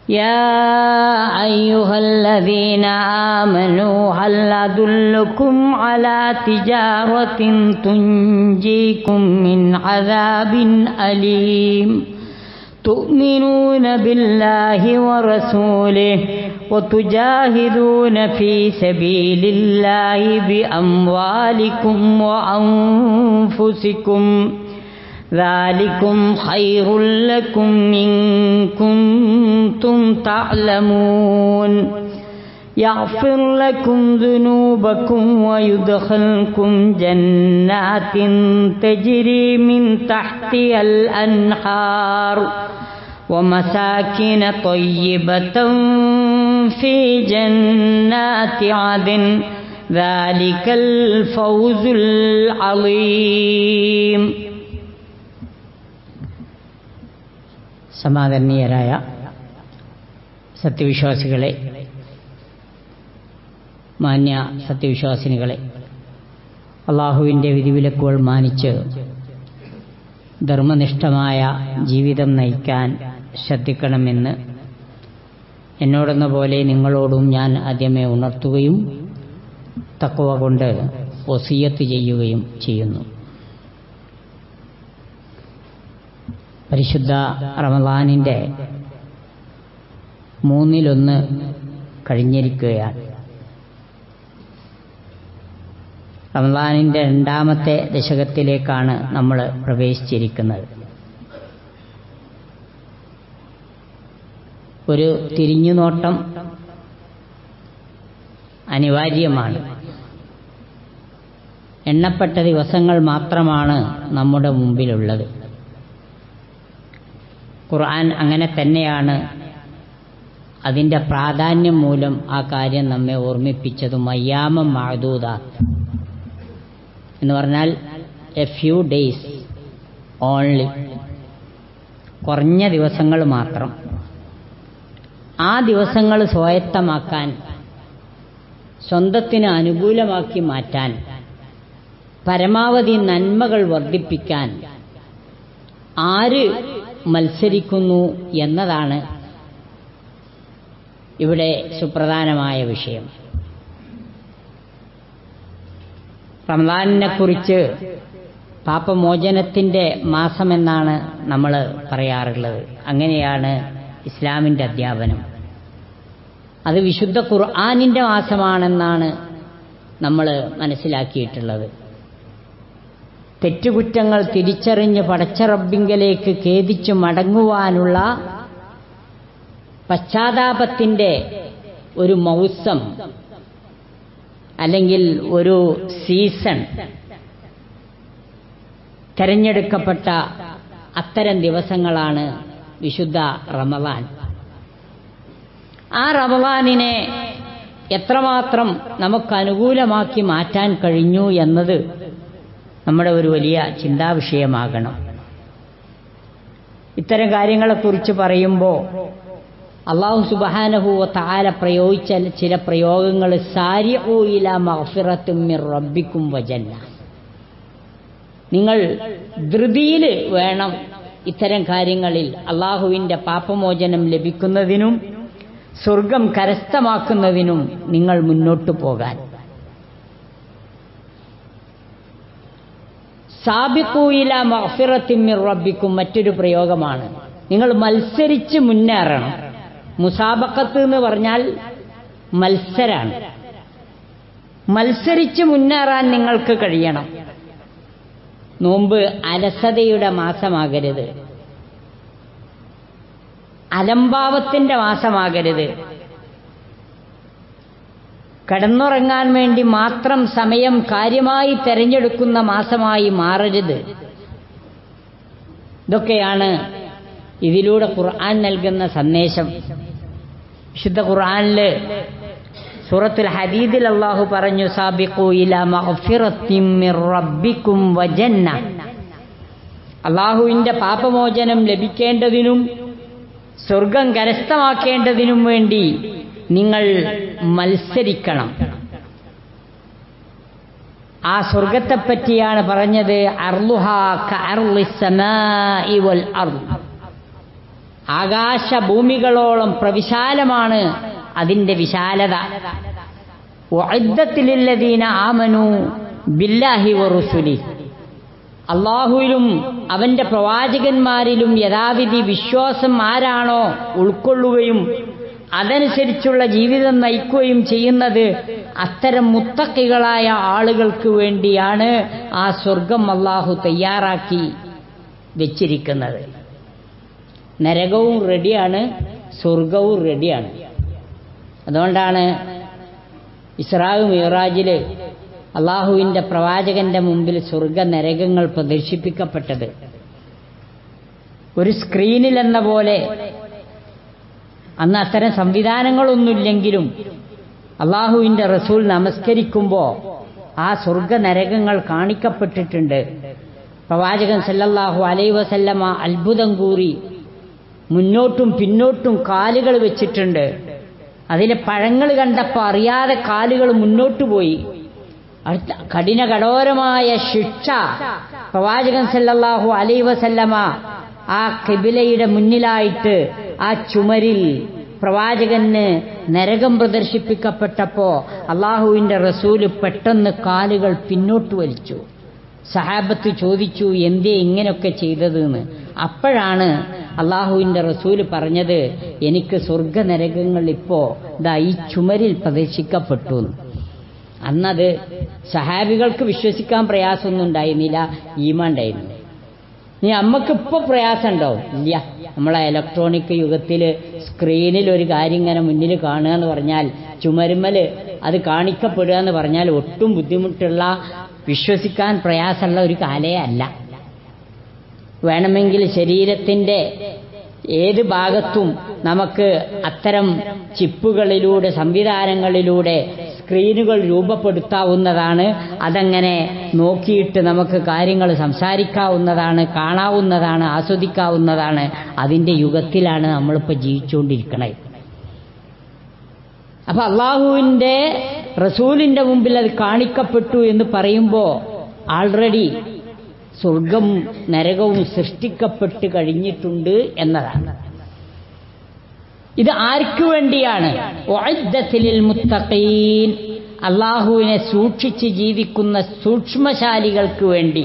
يا أيها الذين آمنوا هل أدلكم على تجارة تنجيكم من عذاب أليم تؤمنون بالله ورسوله وتجاهدون في سبيل الله بأموالكم وأنفسكم ذلكم خير لكم إن كنتم تعلمون يغفر لكم ذنوبكم ويدخلكم جنات تجري من تحتها الأنهار ومساكن طيبة في جنات عدن ذلك الفوز العظيم സമാദരണീയരായ സത്യവിശ്വാസികളെ മാന്യ സത്യവിശ്വാസിനികളെ അള്ളാഹുവിൻ്റെ വിധിവിലക്കുകൾ മാനിച്ച് ധർമ്മനിഷ്ഠമായ ജീവിതം നയിക്കാൻ ശ്രദ്ധിക്കണമെന്ന് എന്നോടെന്ന പോലെ നിങ്ങളോടും ഞാൻ ആദ്യമേ ഉണർത്തുകയും തക്കവ കൊണ്ട് ഒസിയത്ത് ചെയ്യുകയും ചെയ്യുന്നു പരിശുദ്ധ റമദാനിൻ്റെ മൂന്നിലൊന്ന് കഴിഞ്ഞിരിക്കുകയാണ് റമദാനിൻ്റെ രണ്ടാമത്തെ ദശകത്തിലേക്കാണ് നമ്മൾ പ്രവേശിച്ചിരിക്കുന്നത് ഒരു തിരിഞ്ഞുനോട്ടം അനിവാര്യമാണ് എണ്ണപ്പെട്ട ദിവസങ്ങൾ മാത്രമാണ് നമ്മുടെ മുമ്പിലുള്ളത് ഖുർആൻ അങ്ങനെ തന്നെയാണ് അതിൻ്റെ പ്രാധാന്യം മൂലം ആ കാര്യം നമ്മെ ഓർമ്മിപ്പിച്ചതും അയ്യാമം മാതൂത എന്ന് പറഞ്ഞാൽ എ ഫ്യൂ ഡേയ്സ് ഓൺലി കുറഞ്ഞ ദിവസങ്ങൾ മാത്രം ആ ദിവസങ്ങൾ സ്വായത്തമാക്കാൻ സ്വന്തത്തിന് അനുകൂലമാക്കി മാറ്റാൻ പരമാവധി നന്മകൾ വർദ്ധിപ്പിക്കാൻ ആര് മത്സരിക്കുന്നു എന്നതാണ് ഇവിടെ സുപ്രധാനമായ വിഷയം റംസാനിനെ കുറിച്ച് പാപമോചനത്തിൻ്റെ മാസമെന്നാണ് നമ്മൾ പറയാറുള്ളത് അങ്ങനെയാണ് ഇസ്ലാമിൻ്റെ അധ്യാപനം അത് വിശുദ്ധ ഖുർആാനിൻ്റെ മാസമാണെന്നാണ് നമ്മൾ മനസ്സിലാക്കിയിട്ടുള്ളത് തെറ്റുകുറ്റങ്ങൾ തിരിച്ചറിഞ്ഞ് പടച്ചറബിങ്കലേക്ക് ഖേദിച്ചു മടങ്ങുവാനുള്ള പശ്ചാത്താപത്തിൻ്റെ ഒരു മൗസം അല്ലെങ്കിൽ ഒരു സീസൺ തെരഞ്ഞെടുക്കപ്പെട്ട അത്തരം ദിവസങ്ങളാണ് വിശുദ്ധ റമദാൻ ആ റമദാനിനെ എത്രമാത്രം നമുക്ക് അനുകൂലമാക്കി മാറ്റാൻ കഴിഞ്ഞു എന്നത് നമ്മുടെ ഒരു വലിയ ചിന്താവിഷയമാകണം ഇത്തരം കാര്യങ്ങളെക്കുറിച്ച് പറയുമ്പോൾ അള്ളാഹു സുബാനഹുവ താര പ്രയോഗിച്ച ചില പ്രയോഗങ്ങൾ സാരിഊല മഹഫിറത്തും റബ്ബിക്കും വജന്ന നിങ്ങൾ ധൃതിയിൽ വേണം ഇത്തരം കാര്യങ്ങളിൽ അള്ളാഹുവിൻ്റെ പാപമോചനം ലഭിക്കുന്നതിനും സ്വർഗം കരസ്ഥമാക്കുന്നതിനും നിങ്ങൾ മുന്നോട്ടു പോകാൻ സാബിക്കൂയില മഹഫിറത്തിമ്മിർ റബ്ബിക്കും മറ്റൊരു പ്രയോഗമാണ് നിങ്ങൾ മത്സരിച്ച് മുന്നേറണം മുസാബക്കത്ത് എന്ന് പറഞ്ഞാൽ മത്സരാണ് മത്സരിച്ച് മുന്നേറാൻ നിങ്ങൾക്ക് കഴിയണം നോമ്പ് അലസതയുടെ മാസമാകരുത് അലംഭാവത്തിന്റെ മാസമാകരുത് കിടന്നുറങ്ങാൻ വേണ്ടി മാത്രം സമയം കാര്യമായി തെരഞ്ഞെടുക്കുന്ന മാസമായി മാറരുത് ഇതൊക്കെയാണ് ഇതിലൂടെ ഖുർആൻ നൽകുന്ന സന്ദേശം വിശുദ്ധ ഖുർആനില് സൂറത്തുൽ ഹദീദിൽ അള്ളാഹു പറഞ്ഞു സാബിഖു ഇല മഗ്ഫിറത്തിൻ മിർ റബ്ബിക്കും വജന്ന അള്ളാഹുവിന്റെ പാപമോചനം ലഭിക്കേണ്ടതിനും സ്വർഗം കരസ്ഥമാക്കേണ്ടതിനും വേണ്ടി നിങ്ങൾ മത്സരിക്കണം ആ സ്വർഗത്തെപ്പറ്റിയാണ് പറഞ്ഞത് അർലുഹ കഅർളി സമാഇ വൽ അർദ് ആകാശഭൂമികളോളം പ്രവിശാലമാണ് അതിന്റെ വിശാലത ഉഅദ്ദത്തിലില്ലദീന ആമനു ബില്ലാഹി വറുസുലി അള്ളാഹുവിലും അവന്റെ പ്രവാചകന്മാരിലും യഥാവിധി വിശ്വാസം ആരാണോ ഉൾക്കൊള്ളുകയും അതനുസരിച്ചുള്ള ജീവിതം നയിക്കുകയും ചെയ്യുന്നത് അത്തരം മുത്തക്കികളായ ആളുകൾക്ക് വേണ്ടിയാണ് ആ സ്വർഗം അള്ളാഹു തയ്യാറാക്കി വെച്ചിരിക്കുന്നത് നരകവും റെഡിയാണ് സ്വർഗവും റെഡിയാണ് അതുകൊണ്ടാണ് ഇസ്രാവ് മിറാജില് അള്ളാഹുവിന്റെ പ്രവാചകന്റെ മുമ്പിൽ സ്വർഗ നരകങ്ങൾ പ്രദർശിപ്പിക്കപ്പെട്ടത് ഒരു സ്ക്രീനിൽ എന്ന പോലെ അന്ന് അത്തരം സംവിധാനങ്ങളൊന്നുമില്ലെങ്കിലും അള്ളാഹുവിന്റെ റസൂൽ നമസ്കരിക്കുമ്പോൾ ആ സ്വർഗ നരകങ്ങൾ കാണിക്കപ്പെട്ടിട്ടുണ്ട് പ്രവാചകൻ സല്ലല്ലാഹു അലൈ വസല്ലമ അത്ഭുതം കൂറി മുന്നോട്ടും പിന്നോട്ടും കാലുകൾ വെച്ചിട്ടുണ്ട് അതിലെ പഴങ്ങൾ കണ്ടപ്പോൾ അറിയാതെ കാലുകൾ മുന്നോട്ട് പോയി അടുത്ത കഠിന കഠോരമായ ശിക്ഷ പ്രവാചകൻ സല്ലല്ലാഹു അലൈ വസല്ലമ ആ കിബിലയുടെ മുന്നിലായിട്ട് ആ ചുമരിൽ പ്രവാചകന് നരകം പ്രദർശിപ്പിക്കപ്പെട്ടപ്പോ അള്ളാഹുവിന്റെ റസൂല് പെട്ടെന്ന് കാലുകൾ പിന്നോട്ട് വലിച്ചു സഹാബത്ത് ചോദിച്ചു എന്തേ ഇങ്ങനെയൊക്കെ ചെയ്തതെന്ന് അപ്പോഴാണ് അള്ളാഹുവിന്റെ റസൂല് പറഞ്ഞത് എനിക്ക് സ്വർഗ നരകങ്ങൾ ഇപ്പോ ദാ ഈ ചുമരിൽ പ്രദർശിക്കപ്പെട്ടു അന്നത് സഹാബികൾക്ക് വിശ്വസിക്കാൻ പ്രയാസമൊന്നും ഉണ്ടായിരുന്നില്ല ഈമാണ്ടായിരുന്നു നീ അമ്മക്കിപ്പോ പ്രയാസം ഉണ്ടാവും ഇല്ല നമ്മളെ ഇലക്ട്രോണിക് യുഗത്തിൽ സ്ക്രീനിൽ ഒരു കാര്യം ഇങ്ങനെ മുന്നിൽ കാണുക എന്ന് പറഞ്ഞാൽ ചുമരുമല് അത് കാണിക്കപ്പെടുക എന്ന് പറഞ്ഞാൽ ഒട്ടും ബുദ്ധിമുട്ടുള്ള വിശ്വസിക്കാൻ പ്രയാസമുള്ള ഒരു കാലേ അല്ല വേണമെങ്കിൽ ശരീരത്തിന്റെ ഏത് ഭാഗത്തും നമുക്ക് അത്തരം ചിപ്പുകളിലൂടെ സംവിധാനങ്ങളിലൂടെ സ്ക്രീനുകൾ രൂപപ്പെടുത്താവുന്നതാണ് അതങ്ങനെ നോക്കിയിട്ട് നമുക്ക് കാര്യങ്ങൾ സംസാരിക്കാവുന്നതാണ് കാണാവുന്നതാണ് ആസ്വദിക്കാവുന്നതാണ് അതിന്റെ യുഗത്തിലാണ് നമ്മളിപ്പോൾ ജീവിച്ചുകൊണ്ടിരിക്കണത് അപ്പൊ അള്ളാഹുവിന്റെ റസൂലിന്റെ മുമ്പിൽ അത് കാണിക്കപ്പെട്ടു എന്ന് പറയുമ്പോൾ ആൾറെഡി സ്വർഗം നരകവും സൃഷ്ടിക്കപ്പെട്ട് കഴിഞ്ഞിട്ടുണ്ട് എന്നതാണ് ഇത് ആർക്കു വേണ്ടിയാണ് ഒഅദ്ദത്തിലിൽ മുത്തഖീൻ അള്ളാഹുവിനെ സൂക്ഷിച്ച് ജീവിക്കുന്ന സൂക്ഷ്മശാലികൾക്ക് വേണ്ടി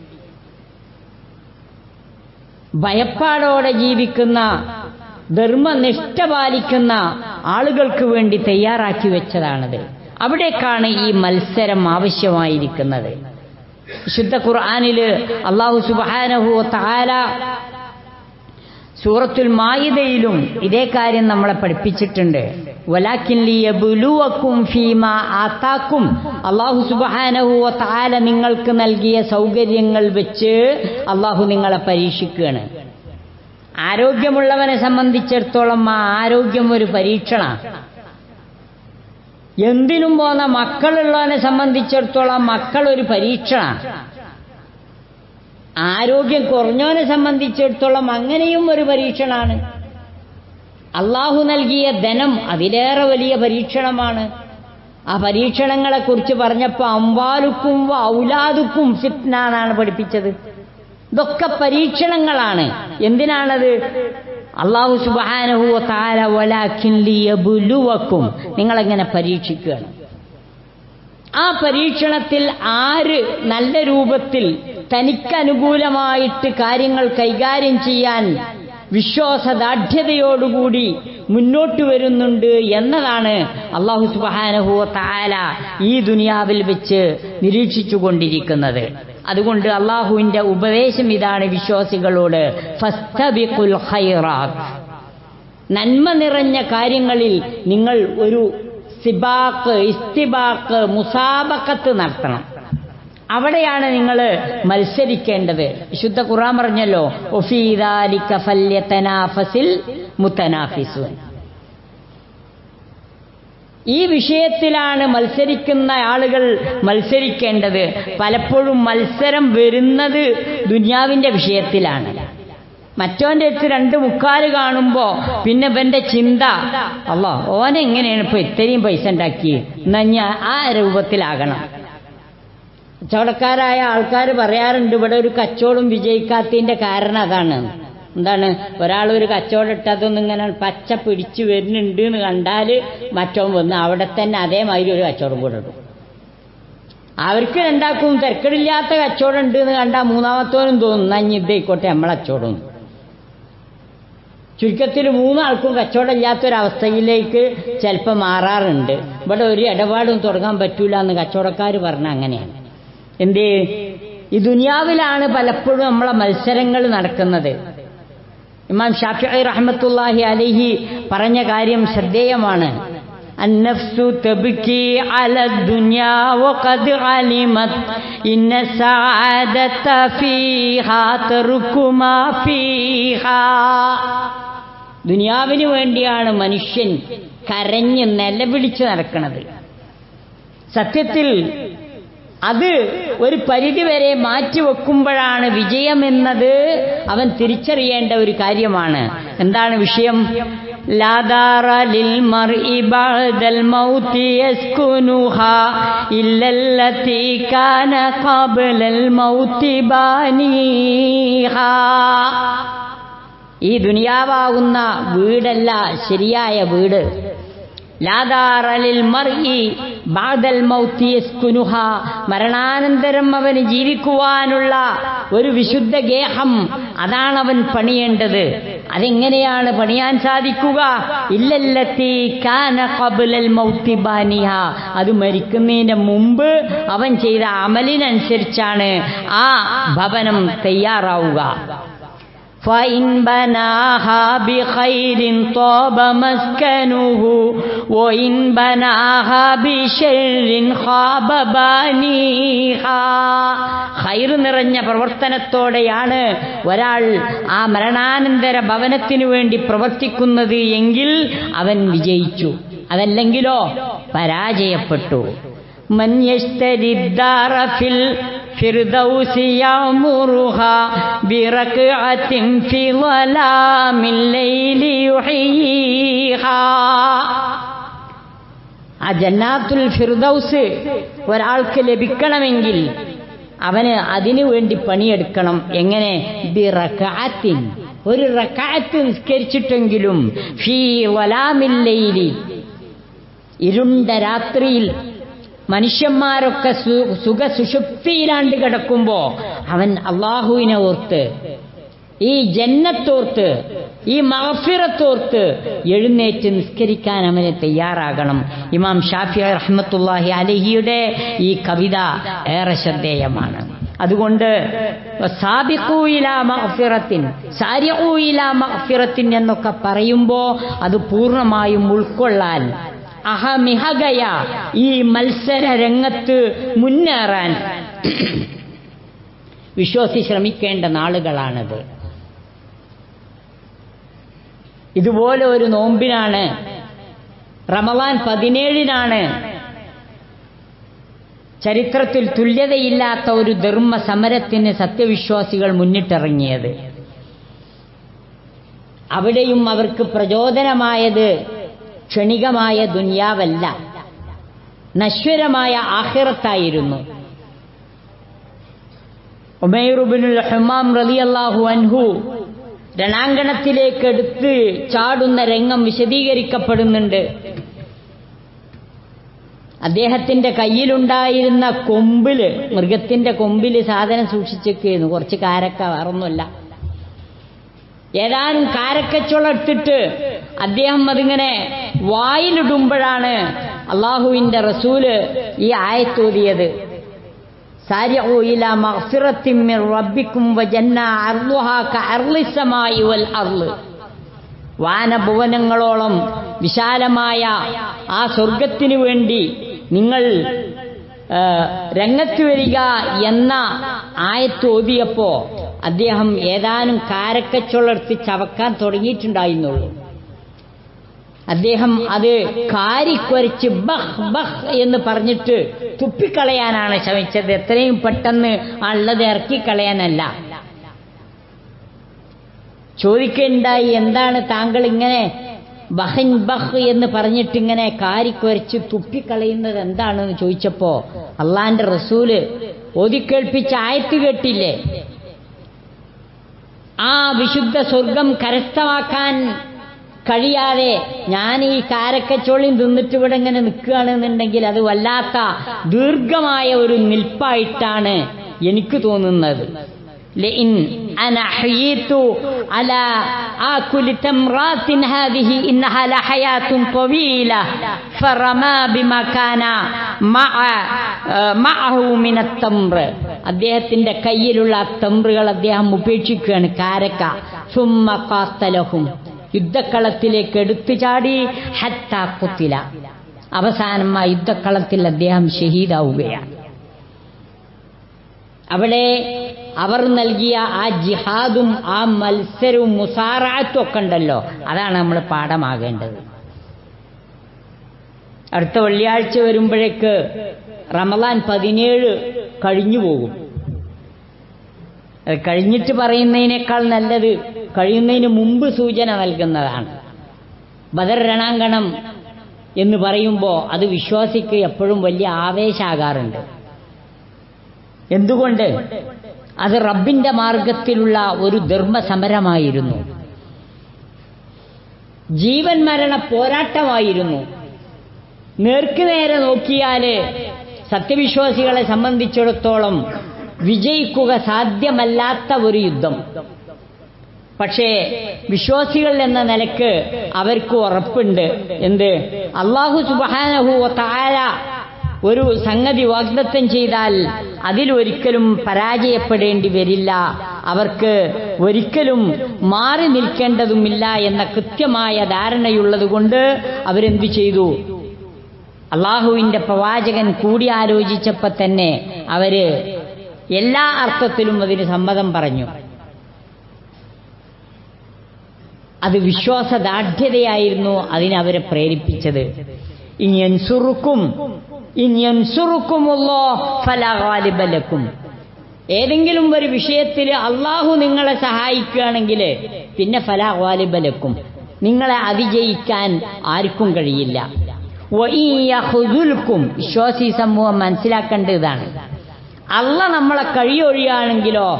ഭയപ്പാടോടെ ജീവിക്കുന്ന ധർമ്മനിഷ്ഠ പാലിക്കുന്ന ആളുകൾക്ക് വേണ്ടി തയ്യാറാക്കി വെച്ചതാണത് അവിടേക്കാണ് ഈ മത്സരം ആവശ്യമായിരിക്കുന്നത് വിശുദ്ധ ഖുർആാനില് അള്ളാഹു സുബാനഹു താല സൂറത്തുൽ മായിദയിലും ഇതേ കാര്യം നമ്മളെ പഠിപ്പിച്ചിട്ടുണ്ട് വലാക്കിൻലിയബുലുവക്കും ഫീമ ആത്താക്കും അള്ളാഹു സുബാനഹു താല നിങ്ങൾക്ക് നൽകിയ സൗകര്യങ്ങൾ വെച്ച് അള്ളാഹു നിങ്ങളെ പരീക്ഷിക്കുകയാണ് ആരോഗ്യമുള്ളവനെ സംബന്ധിച്ചിടത്തോളം ആ ആരോഗ്യം ഒരു പരീക്ഷണ എന്തിനും പോന്ന മക്കളുള്ളവനെ സംബന്ധിച്ചിടത്തോളം മക്കൾ ഒരു പരീക്ഷണ ആരോഗ്യം കുറഞ്ഞവനെ സംബന്ധിച്ചിടത്തോളം അങ്ങനെയും ഒരു പരീക്ഷണാണ് അള്ളാഹു നൽകിയ ധനം അതിലേറെ വലിയ പരീക്ഷണമാണ് ആ പരീക്ഷണങ്ങളെ കുറിച്ച് പറഞ്ഞപ്പോ അമ്പാലുക്കും ഔലാദുക്കും ഫിത്ന എന്നാണ് പഠിപ്പിച്ചത് ഇതൊക്കെ പരീക്ഷണങ്ങളാണ് എന്തിനാണത് അള്ളാഹു സുബാനഹുവ താര വലാഖിൻലിയബുലുവക്കും നിങ്ങളെങ്ങനെ പരീക്ഷിക്കുകയാണ് ആ പരീക്ഷണത്തിൽ ആര് നല്ല രൂപത്തിൽ തനിക്കനുകൂലമായിട്ട് കാര്യങ്ങൾ കൈകാര്യം ചെയ്യാൻ വിശ്വാസദാർഢ്യതയോടുകൂടി മുന്നോട്ട് വരുന്നുണ്ട് എന്നതാണ് അള്ളാഹു സുബാനഹുവ താല ഈ ദുനിയാവിൽ വെച്ച് നിരീക്ഷിച്ചുകൊണ്ടിരിക്കുന്നത് അതുകൊണ്ട് അള്ളാഹുവിന്റെ ഉപദേശം ഇതാണ് വിശ്വാസികളോട് ഫസ്തബിഖുൽ ഖൈറാത്ത് നന്മ നിറഞ്ഞ കാര്യങ്ങളിൽ നിങ്ങൾ ഒരു സിബാക്ക് ഇസ്തിബാക്ക് മുസാബക്കത്ത് നടത്തണം അവിടെയാണ് നിങ്ങൾ മത്സരിക്കേണ്ടത് വിശുദ്ധ ഖുറാൻ പറഞ്ഞല്ലോ ഒഫീദാലിക ഫല്യതനാഫസിൽ മുത്തനാഫിസുൻ ഈ വിഷയത്തിലാണ് മത്സരിക്കുന്ന ആളുകൾ മത്സരിക്കേണ്ടത് പലപ്പോഴും മത്സരം വരുന്നത് ദുന്യാവിന്റെ വിഷയത്തിലാണ് മറ്റോന്റെ അടുത്ത് രണ്ട് മുക്കാല് കാണുമ്പോ പിന്നെ ഇവന്റെ ചിന്ത അല്ലോ ഓനെങ്ങനെയാണ് ഇപ്പൊ ഇത്രയും പൈസ ഉണ്ടാക്കി എന്നാ ഞാൻ ആ രൂപത്തിലാകണം കച്ചവടക്കാരായ ആൾക്കാർ പറയാറുണ്ട് ഇവിടെ ഒരു കച്ചവടം വിജയിക്കാത്തതിന്റെ കാരണം അതാണ് എന്താണ് ഒരാൾ ഒരു കച്ചവടം ഇട്ടതൊന്നും ഇങ്ങനെ പച്ച പിടിച്ചു വരുന്നുണ്ട് എന്ന് കണ്ടാൽ മറ്റവൻ വന്ന് അവിടെ തന്നെ അതേമാതിരി ഒരു കച്ചവടം കൂടെ ഇടും അവർക്ക് രണ്ടാക്കും തിരക്കടില്ലാത്ത കച്ചവടം ഉണ്ട് എന്ന് കണ്ടാൽ മൂന്നാമത്തോനും തോന്നും നഞ്ഞ് ഇതായിക്കോട്ടെ നമ്മളെ കച്ചവടം ചുരുക്കത്തിൽ മൂന്നാൾക്കും കച്ചവടം ഇല്ലാത്തൊരവസ്ഥയിലേക്ക് ചിലപ്പോൾ മാറാറുണ്ട് ഇവിടെ ഒരു ഇടപാടും തുടങ്ങാൻ പറ്റൂല എന്ന് കച്ചവടക്കാർ പറഞ്ഞ അങ്ങനെയാണ് എന്തേ ഈ ദുനിയാവിലാണ് പലപ്പോഴും നമ്മളെ മത്സരങ്ങൾ നടക്കുന്നത് ഇമാം ഷാഫി റഹ്മത്തുല്ലാഹി അലഹി പറഞ്ഞ കാര്യം ശ്രദ്ധേയമാണ് النفس تبكي على الدنيا وقد علمت إن السعادة فيها ترك ما فيها ദുനിയാവിന് വേണ്ടിയാണ് മനുഷ്യൻ കരഞ്ഞ് നിലവിളിച്ച് നടക്കുന്നത് സത്യത്തിൽ അത് ഒരു പരിധിവരെ മാറ്റിവെക്കുമ്പോഴാണ് വിജയമെന്നത് അവൻ തിരിച്ചറിയേണ്ട ഒരു കാര്യമാണ് എന്താണ് വിഷയം ലാദാറ ലിൽ മർഇ ബഅദൽ മൗതി യസ്കുനുഹാ ഇല്ലല്ലതി കാന ഖബ്ലൽ മൗതി ബാനീഹാ ഈ ദുനിയാവാകുന്ന വീടല്ല ശരിയായ വീട് ലാദാറലിൽ മർഇ ബാദൽ മൗത്തി യസ്കുനുഹ മരണാനന്തരം അവന് ജീവിക്കുവാനുള്ള ഒരു വിശുദ്ധ ഗേഹം അതാണ് അവൻ പണിയേണ്ടത് അതെങ്ങനെയാണ് പണിയാൻ സാധിക്കുക ഇല്ലല്ലത്തി കാന ഖബ്ലൽ മൗത്തി ബാനിഹ അത് മരിക്കുന്നതിന് മുമ്പ് അവൻ ചെയ്ത അമലിനനുസരിച്ചാണ് ആ ഭവനം തയ്യാറാവുക فإن بناها بخير طاب مسكنه وإن بناها بشر خاب بانيها ഖൈർ നിറഞ്ഞ പ്രവർത്തനത്തോടെയാണ് ഒരാൾ ആ മരണാനന്തര ഭവനത്തിനു വേണ്ടി പ്രവർത്തിക്കുന്നത് എങ്കിൽ അവൻ വിജയിച്ചു അതല്ലെങ്കിലോ പരാജയപ്പെട്ടു من يشتري الدار في الفردوس يعمرها بركعة في ظلام الليل يحييها ആ ജന്നാത്തുൽ ഫിർദൌസ് ഒരാൾക്ക് ലഭിക്കണമെങ്കിൽ അവന് അതിനു വേണ്ടി പണിയെടുക്കണം എങ്ങനെ ബി റക്കാത്തിൻ ഒരു റക്കാത്ത് നിസ്കരിച്ചിട്ടെങ്കിലും ഫീ വലാമില്ലയിലി ഇരുണ്ട രാത്രിയിൽ മനുഷ്യന്മാരൊക്കെ സുഖസുഷുപ്തിയിലാണ്ട് കിടക്കുമ്പോ അവൻ അള്ളാഹുവിനെ ഓർത്ത് ഈ ജന്നത്തോർത്ത് ഈ മഹഫിറത്തോർത്ത് എഴുന്നേറ്റ് നിസ്കരിക്കാൻ അവന് തയ്യാറാകണം ഇമാം ഷാഫി റഹ്മത്തുല്ലാഹി അലഹിയുടെ ഈ കവിത ഏറെ ശ്രദ്ധേയമാണ് അതുകൊണ്ട് സാബിക്കൂയില മഹഫിറത്തിൻ സാരിഊയില മഹഫിറത്തിൻ എന്നൊക്കെ പറയുമ്പോൾ അത് പൂർണ്ണമായും ഉൾക്കൊള്ളാൻ അഹമിഹകയ ഈ മത്സര രംഗത്ത് മുന്നേറാൻ വിശ്വാസി ശ്രമിക്കേണ്ട നാളുകളാണത് ഇതുപോലെ ഒരു നോമ്പിനാണ് റമവാൻ പതിനേഴിനാണ് ചരിത്രത്തിൽ തുല്യതയില്ലാത്ത ഒരു ധർമ്മ സമരത്തിന് സത്യവിശ്വാസികൾ മുന്നിട്ടിറങ്ങിയത് അവിടെയും അവർക്ക് പ്രചോദനമായത് ക്ഷണികമായ ദുന്യാവല്ല നശ്വരമായ ആഹിറത്തായിരുന്നു ഉമൈറുബിനുൽ ഹുമാം റളിയല്ലാഹു അൻഹു രണാങ്കണത്തിലേക്ക് എടുത്ത് ചാടുന്ന രംഗം വിശദീകരിക്കപ്പെടുന്നുണ്ട് അദ്ദേഹത്തിന്റെ കയ്യിലുണ്ടായിരുന്ന കൊമ്പില് മൃഗത്തിന്റെ കൊമ്പില് സാധനം സൂക്ഷിച്ചേക്കുന്നു കുറച്ച് കാരക്ക വേറൊന്നുമല്ല ഏതാനും കാരക്കച്ചുള എടുത്തിട്ട് അദ്ദേഹം അതിങ്ങനെ വായിലിടുമ്പോഴാണ് അള്ളാഹുവിന്റെ റസൂല് ഈ ആയത്തോതിയത് سارعوا إلى مغفرة من ربكم وجنة عرضها كعرض السماء والأرض വാനഭുവനങ്ങളോളം വിശാലമായ ആ സ്വർഗത്തിനു വേണ്ടി നിങ്ങൾ രംഗത്ത് വരിക എന്ന ആയത്ത് ഓതിയപ്പോ അദ്ദേഹം ഏതാനും കാരക്കച്ചുളർത്തി ചവക്കാൻ തുടങ്ങിയിട്ടുണ്ടായിരുന്നുള്ളൂ അദ്ദേഹം അത് കാരിക്കുരച്ച് ബഹ് ബഹ് എന്ന് പറഞ്ഞിട്ട് തുപ്പിക്കളയാനാണ് ശ്രമിച്ചത് എത്രയും പെട്ടെന്ന് ഉള്ളത് ഇറക്കിക്കളയാനല്ല ചോദിക്കുകയുണ്ടായി എന്താണ് താങ്കൾ ഇങ്ങനെ ബഹൻ ബഹ് എന്ന് പറഞ്ഞിട്ട് ഇങ്ങനെ കാരിക്കുരച്ച് തുപ്പിക്കളയുന്നത് എന്താണെന്ന് ചോദിച്ചപ്പോ അള്ളാന്റെ റസൂല് ഓതിക്കേൾപ്പിച്ച ആയത്ത് കേട്ടില്ലേ ആ വിശുദ്ധ സ്വർഗം കരസ്ഥമാക്കാൻ കഴിയാതെ ഞാൻ ഈ കാരക്കച്ചോളിയും തിന്നിട്ട് ഇവിടെ ഇങ്ങനെ നിൽക്കുകയാണെന്നുണ്ടെങ്കിൽ അത് വല്ലാത്ത ദീർഘമായ ഒരു നിൽപ്പായിട്ടാണ് എനിക്ക് തോന്നുന്നത് لئن أنا حييت على آكل تمرات هذه إنها لحياة طويلة فرمى بما كان مع معه من التمر അദ്ദേഹത്തിന്റെ കയ്യിലുള്ള ആ തമ്രുകൾ അദ്ദേഹം ഉപേക്ഷിക്കുകയാണ് കാരക്ക സുമ്മ കാത്തലഹും യുദ്ധക്കളത്തിലേക്ക് എടുത്തു ചാടി ഹത്ത കുത്തില അവസാനം ആ യുദ്ധക്കളത്തിൽ അദ്ദേഹം ഷഹീദാവുകയാണ് അവിടെ അവർ നൽകിയ ആ ജിഹാദും ആ മത്സരവും മുസാറാത്തും ഒക്കെ ഉണ്ടല്ലോ അതാണ് നമ്മൾ പാഠമാകേണ്ടത് അടുത്ത വെള്ളിയാഴ്ച വരുമ്പോഴേക്ക് റമദാൻ പതിനേഴ് കഴിഞ്ഞു പോകും അത് കഴിഞ്ഞിട്ട് പറയുന്നതിനേക്കാൾ നല്ലത് കഴിയുന്നതിന് മുമ്പ് സൂചന നൽകുന്നതാണ് ബദർ രണാങ്കണം എന്ന് പറയുമ്പോൾ അത് വിശ്വാസിക്ക് എപ്പോഴും വലിയ ആവേശാകാറുണ്ട് എന്തുകൊണ്ട് അത് റബ്ബിന്റെ മാർഗത്തിലുള്ള ഒരു ധർമ്മസമരമായിരുന്നു ജീവൻ മരണ പോരാട്ടമായിരുന്നു നേർക്കുനേരെ നോക്കിയാല് സത്യവിശ്വാസികളെ സംബന്ധിച്ചിടത്തോളം വിജയിക്കുക സാധ്യമല്ലാത്ത ഒരു യുദ്ധം പക്ഷേ വിശ്വാസികൾ എന്ന നിലക്ക് അവർക്ക് ഉറപ്പുണ്ട് എന്ത് അള്ളാഹു സുബാനഹു താര ഒരു സംഗതി വാഗ്ദത്തം ചെയ്താൽ അതിലൊരിക്കലും പരാജയപ്പെടേണ്ടി വരില്ല അവർക്ക് ഒരിക്കലും മാറി നിൽക്കേണ്ടതുമില്ല എന്ന കൃത്യമായ ധാരണയുള്ളതുകൊണ്ട് അവരെന്തു ചെയ്തു അള്ളാഹുവിന്റെ പ്രവാചകൻ കൂടിയാലോചിച്ചപ്പോൾ തന്നെ അവര് എല്ലാ അർത്ഥത്തിലും അതിന് സമ്മതം പറഞ്ഞു അത് വിശ്വാസദാർഢ്യതയായിരുന്നു അതിനവരെ പ്രേരിപ്പിച്ചത് ഇനിയൻസുറുക്കും ഇനിയൻസുറുക്കുമുള്ളോ ഫലാകാലിബലക്കും ഏതെങ്കിലും ഒരു വിഷയത്തിൽ അള്ളാഹു നിങ്ങളെ സഹായിക്കുകയാണെങ്കിൽ പിന്നെ ഫലാകാലിബലക്കും നിങ്ങളെ അതിജയിക്കാൻ ആർക്കും കഴിയില്ല വഈയഖുദുൽക്കും വിശ്വാസി സമൂഹം മനസ്സിലാക്കേണ്ട ഇതാണ് അല്ല നമ്മളെ കഴിയൊഴിയാണെങ്കിലോ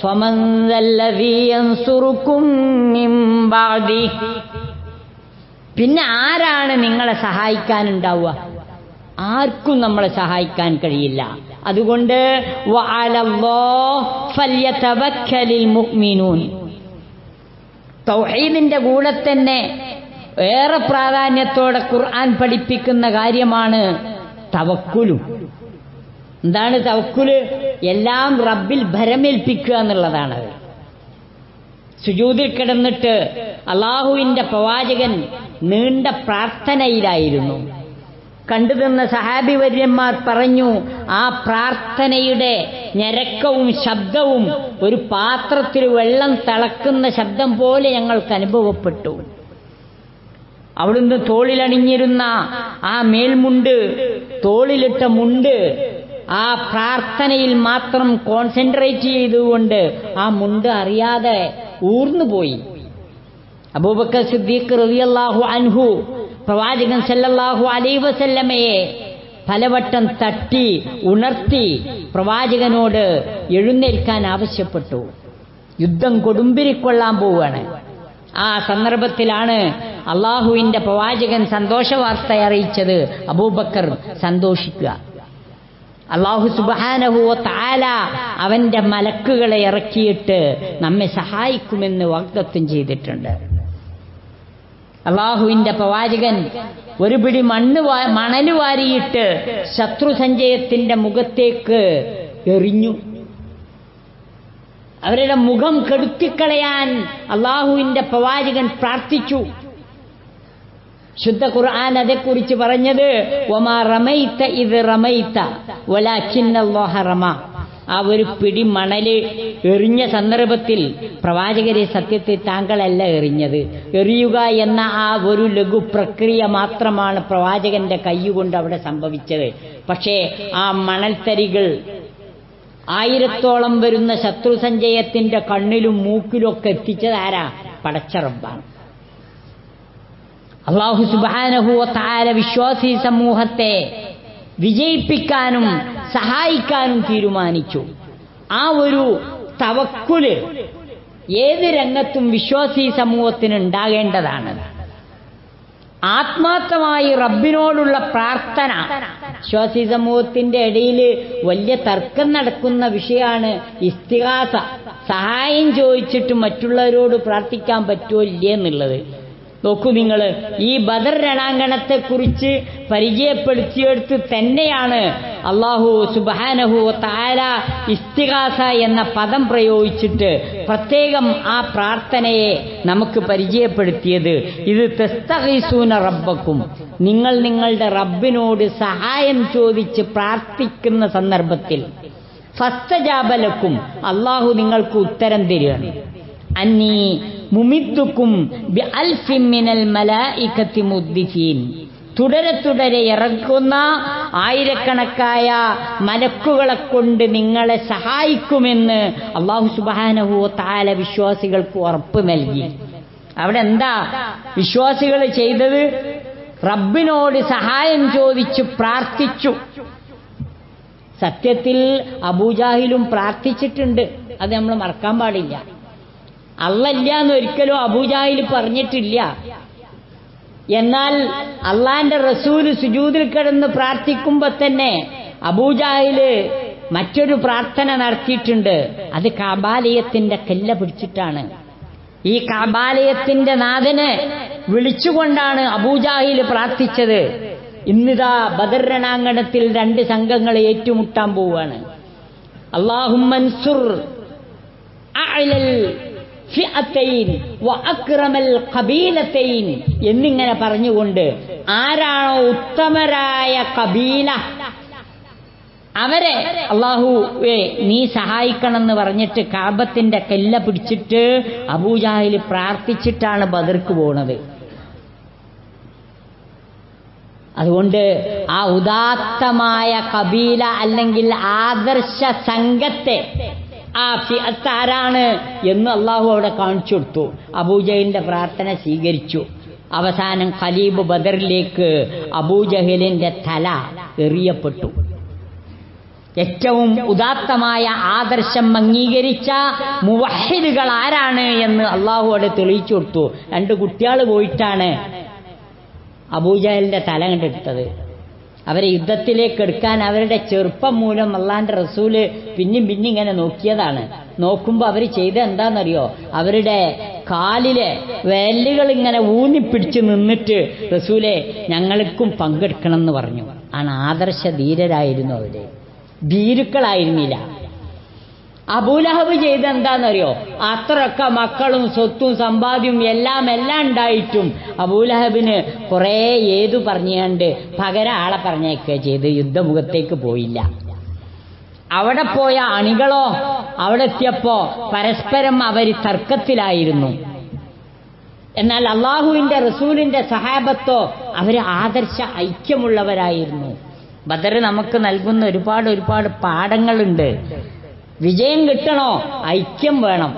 പിന്നെ ആരാണ് നിങ്ങളെ സഹായിക്കാനുണ്ടാവുക ആർക്കും നമ്മളെ സഹായിക്കാൻ കഴിയില്ല അതുകൊണ്ട് തൗഹീദിന്റെ കൂടെ തന്നെ ഏറെ പ്രാധാന്യത്തോടെ ഖുർആൻ പഠിപ്പിക്കുന്ന കാര്യമാണ് തവക്കുലും എന്താണ് തവക്കുല് എല്ലാം റബ്ബിൽ ഭരമേൽപ്പിക്കുക എന്നുള്ളതാണ് സുജൂതിൽ കിടന്നിട്ട് അള്ളാഹുവിന്റെ പ്രവാചകൻ നീണ്ട പ്രാർത്ഥനയിലായിരുന്നു കണ്ടുനിന്ന സഹാബി വര്യന്മാർ പറഞ്ഞു ആ പ്രാർത്ഥനയുടെ ഞരക്കവും ശബ്ദവും ഒരു പാത്രത്തിൽ വെള്ളം തിളക്കുന്ന ശബ്ദം പോലെ ഞങ്ങൾക്ക് അനുഭവപ്പെട്ടു അവിടുന്ന് തോളിലണിഞ്ഞിരുന്ന ആ മേൽമുണ്ട് തോളിലിട്ട മുണ്ട് ആ പ്രാർത്ഥനയിൽ മാത്രം കോൺസെൻട്രേറ്റ് ചെയ്തുകൊണ്ട് ആ മുണ്ട് അറിയാതെ ഊർന്നുപോയി അബൂബക്കർ സിദ്ദീഖ് റളിയല്ലാഹു അൻഹു പ്രവാചകൻ സല്ലല്ലാഹു അലൈഹി വസല്ലമയെ പലവട്ടം തട്ടി ഉണർത്തി പ്രവാചകനോട് എഴുന്നേൽക്കാൻ ആവശ്യപ്പെട്ടു യുദ്ധം കൊടുമ്പിരിക്കൊള്ളാൻ പോവുകയാണ് ആ സന്ദർഭത്തിലാണ് അള്ളാഹുവിന്റെ പ്രവാചകൻ സന്തോഷവാർത്ത അറിയിച്ചത് അബൂബക്കർ സന്തോഷിക്കുക അള്ളാഹു സുബാനഹുവ താല അവന്റെ മലക്കുകളെ ഇറക്കിയിട്ട് നമ്മെ സഹായിക്കുമെന്ന് വാഗ്ദത്വം ചെയ്തിട്ടുണ്ട് അള്ളാഹുവിന്റെ പ്രവാചകൻ ഒരു പിടി മണ്ണ് മണല് വാരിയിട്ട് ശത്രു സഞ്ചയത്തിന്റെ മുഖത്തേക്ക് എറിഞ്ഞു അവരുടെ മുഖം കെടുത്തിക്കളയാൻ അള്ളാഹുവിന്റെ പ്രവാചകൻ പ്രാർത്ഥിച്ചു ശുദ്ധ ഖുർആൻ അതേക്കുറിച്ച് പറഞ്ഞത് ഒമാ റമൈത്ത ഇത് റമൈത്ത ഒലാഖിന്നല്ലാഹ റമ ആ ഒരു പിടി മണല് എറിഞ്ഞ സന്ദർഭത്തിൽ പ്രവാചകരെ സത്യത്തിൽ താങ്കളല്ല എറിഞ്ഞത് എറിയുക എന്ന ആ ഒരു ലഘു പ്രക്രിയ മാത്രമാണ് പ്രവാചകന്റെ കൈകൊണ്ട് അവിടെ സംഭവിച്ചത് പക്ഷേ ആ മണൽത്തരികൾ ആയിരത്തോളം വരുന്ന ശത്രു സഞ്ചയത്തിന്റെ കണ്ണിലും മൂക്കിലും ഒക്കെ എത്തിച്ചത് ആരാ പടച്ചറബാണ് അള്ളാഹു സുബാനഹുവ താര വിശ്വാസി സമൂഹത്തെ വിജയിപ്പിക്കാനും സഹായിക്കാനും തീരുമാനിച്ചു ആ ഒരു തവക്കുല് ഏത് രംഗത്തും വിശ്വാസി സമൂഹത്തിന് ഉണ്ടാകേണ്ടതാണ് ആത്മാർത്ഥമായി റബ്ബിനോടുള്ള പ്രാർത്ഥന വിശ്വാസി സമൂഹത്തിന്റെ ഇടയിൽ വലിയ തർക്കം നടക്കുന്ന വിഷയമാണ് ഇസ്തിഹാസ സഹായം ചോദിച്ചിട്ട് മറ്റുള്ളവരോട് പ്രാർത്ഥിക്കാൻ പറ്റുമോ ഇല്ലേ എന്നുള്ളത് നോക്കൂ നിങ്ങൾ ഈ ബദർ രണാങ്കണത്തെക്കുറിച്ച് പരിചയപ്പെടുത്തിയെടുത്ത് തന്നെയാണ് അള്ളാഹു സുബാനഹു താര ഇസ്തിഹാസ എന്ന പദം പ്രയോഗിച്ചിട്ട് പ്രത്യേകം ആ പ്രാർത്ഥനയെ നമുക്ക് പരിചയപ്പെടുത്തിയത് ഇത് തെസ്തഹീസൂന റബ്ബക്കും നിങ്ങൾ നിങ്ങളുടെ റബ്ബിനോട് സഹായം ചോദിച്ച് പ്രാർത്ഥിക്കുന്ന സന്ദർഭത്തിൽ ഫസ്തജാബലക്കും അള്ളാഹു നിങ്ങൾക്ക് ഉത്തരം തരികയാണ് അന്നീ മുമിദ്ദുക്കും ബി അൽഫിൻ മിനൽ മലായികത്തി മുദ്ദിഫീൻ തുടരെ തുടരെ ഇറക്കുന്ന ആയിരക്കണക്കായ മലക്കുകളെ കൊണ്ട് നിങ്ങളെ സഹായിക്കുമെന്ന് അള്ളാഹു സുബാനഹു താല വിശ്വാസികൾക്ക് ഉറപ്പ് നൽകി അവിടെ എന്താ വിശ്വാസികൾ ചെയ്തത് റബ്ബിനോട് സഹായം ചോദിച്ചു പ്രാർത്ഥിച്ചു സത്യത്തിൽ അബൂജാഹിലും പ്രാർത്ഥിച്ചിട്ടുണ്ട് അത് നമ്മൾ മറക്കാൻ പാടില്ല അല്ലല്ല എന്ന് ഒരിക്കലും അബൂജാഹിൽ പറഞ്ഞിട്ടില്ല എന്നാൽ അള്ളാന്റെ റസൂല് സുജൂതിൽ കിടന്ന് പ്രാർത്ഥിക്കുമ്പോ തന്നെ അബൂജാഹില് മറ്റൊരു പ്രാർത്ഥന നടത്തിയിട്ടുണ്ട് അത് കാബാലയത്തിന്റെ കല്ല പിടിച്ചിട്ടാണ് ഈ കാബാലയത്തിന്റെ നാഥന് വിളിച്ചുകൊണ്ടാണ് അബൂജാഹിൽ പ്രാർത്ഥിച്ചത് ഇന്നിതാ ബദർ രണാങ്കണത്തിൽ രണ്ട് സംഘങ്ങൾ ഏറ്റുമുട്ടാൻ പോവുകയാണ് അള്ളാഹുമൻസുർ ഫിഅത്തൈൻ വഅക്രമൽ ഖബീലത്തൈൻ എന്നിങ്ങനെ പറഞ്ഞുകൊണ്ട് ആരാണോ ഉത്തമരായ കബീല അവരെ അള്ളാഹുവേ നീ സഹായിക്കണമെന്ന് പറഞ്ഞിട്ട് കാബത്തിന്റെ കെല്ല പിടിച്ചിട്ട് അബൂജാഹിൽ പ്രാർത്ഥിച്ചിട്ടാണ് ബദർക്ക് പോണത് അതുകൊണ്ട് ആ ഉദാത്തമായ കബീല അല്ലെങ്കിൽ ആദർശ സംഘത്തെ ആ ഫിഅത്ത് ആരാണ് എന്ന് അള്ളാഹു അവിടെ കാണിച്ചു കൊടുത്തു അബൂജഹലിന്റെ പ്രാർത്ഥന സ്വീകരിച്ചു അവസാനം ഖലീബ് ബദറിലേക്ക് അബൂജഹലിന്റെ തല എറിയപ്പെട്ടു ഏറ്റവും ഉദാത്തമായ ആദർശം അംഗീകരിച്ച മുവഹിദുകൾ ആരാണ് എന്ന് അള്ളാഹു അവിടെ തെളിയിച്ചു കൊടുത്തു രണ്ട് കുട്ടികൾ പോയിട്ടാണ് അബൂജഹലിന്റെ തല കണ്ടെടുത്തത് അവരെ യുദ്ധത്തിലേക്ക് എടുക്കാൻ അവരുടെ ചെറുപ്പം മൂലം അള്ളാന്റെ റസൂല് പിന്നും പിന്നും ഇങ്ങനെ നോക്കിയതാണ് നോക്കുമ്പോൾ അവർ ചെയ്ത എന്താണെന്നറിയോ അവരുടെ കാലിലെ വെല്ലുകൾ ഇങ്ങനെ ഊന്നിപ്പിടിച്ച് നിന്നിട്ട് റസൂലെ ഞങ്ങൾക്കും പങ്കെടുക്കണം എന്ന് പറഞ്ഞു ആണ് ആദർശ ധീരരായിരുന്നു അവര് ഭീരുക്കളായിരുന്നില്ല അബൂലഹബ് ചെയ്ത് എന്താണെന്നറിയോ അത്രയൊക്കെ മക്കളും സ്വത്തും സമ്പാദ്യവും എല്ലാം എല്ലാം ഉണ്ടായിട്ടും അബൂലഹബിന് കുറേ ഏതു പറഞ്ഞുകൊണ്ട് പകരം ആളെ പറഞ്ഞേക്കുക ചെയ്ത് യുദ്ധമുഖത്തേക്ക് പോയില്ല അവിടെ പോയ അണികളോ അവിടെ എത്തിയപ്പോ പരസ്പരം അവർ തർക്കത്തിലായിരുന്നു എന്നാൽ അള്ളാഹുവിന്റെ റസൂലിന്റെ സഹാബത്തോ അവര് ആദർശ ഐക്യമുള്ളവരായിരുന്നു ബദർ നമുക്ക് നൽകുന്ന ഒരുപാട് ഒരുപാട് പാഠങ്ങളുണ്ട് വിജയം കിട്ടണോ ഐക്യം വേണം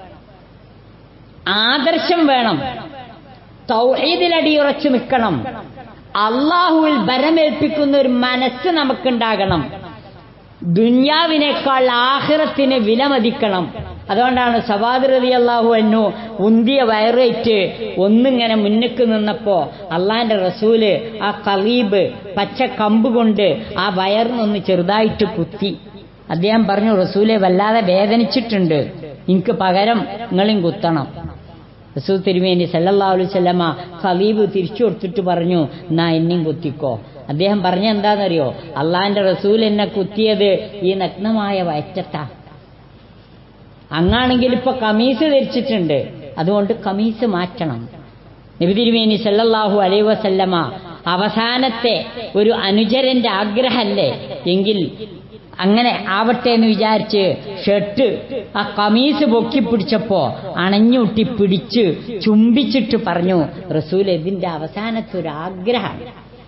ആദർശം വേണം തൗഹീദിൽ അടിയുറച്ചു നിൽക്കണം അള്ളാഹുവിൽ ബലമേൽപ്പിക്കുന്ന ഒരു മനസ്സ് നമുക്കുണ്ടാകണം ദുന്യാവിനേക്കാൾ ആഹ്റത്തിന് വിലമതിക്കണം അതുകൊണ്ടാണ് സവാദ് അള്ളാഹു അന്നു ഉന്തിയ വയറേറ്റ് ഒന്നിങ്ങനെ മുന്നിക്ക് നിന്നപ്പോ അള്ളാന്റെ റസൂല് ആ കലീബ് പച്ച കമ്പ് കൊണ്ട് ആ വയറിനൊന്ന് ചെറുതായിട്ട് കുത്തി അദ്ദേഹം പറഞ്ഞു റസൂലെ വല്ലാതെ വേദനിച്ചിട്ടുണ്ട് എനിക്ക് പകരം നിങ്ങളും കുത്തണം റസൂൽ തിരുമേനി സല്ലല്ലാഹു അലൈഹി വസല്ലമ ഖലീബ് തിരിച്ചു കൊടുത്തിട്ട് പറഞ്ഞു എന്നാ എന്നെയും കുത്തിക്കോ അദ്ദേഹം പറഞ്ഞ എന്താണെന്നറിയോ അള്ളാന്റെ റസൂൽ എന്നെ കുത്തിയത് ഈ നഗ്നമായ വയറ്റത്താ അങ്ങാണെങ്കിൽ ഇപ്പൊ കമീസ് ധരിച്ചിട്ടുണ്ട് അതുകൊണ്ട് കമീസ് മാറ്റണം നബി തിരുമേനി സല്ലല്ലാഹു അലൈഹി വസല്ലമ അവസാനത്തെ ഒരു അനുചരന്റെ ആഗ്രഹമല്ലേ എങ്കിൽ അങ്ങനെ ആവട്ടെ എന്ന് വിചാരിച്ച് ഷർട്ട് ആ കമീസ് പൊക്കി പിടിച്ചപ്പോ അണഞ്ഞുട്ടി പിടിച്ച് ചുംബിച്ചിട്ട് പറഞ്ഞു റസൂൽ ഇതിന്റെ അവസാനത്തെ ഒരു ആഗ്രഹം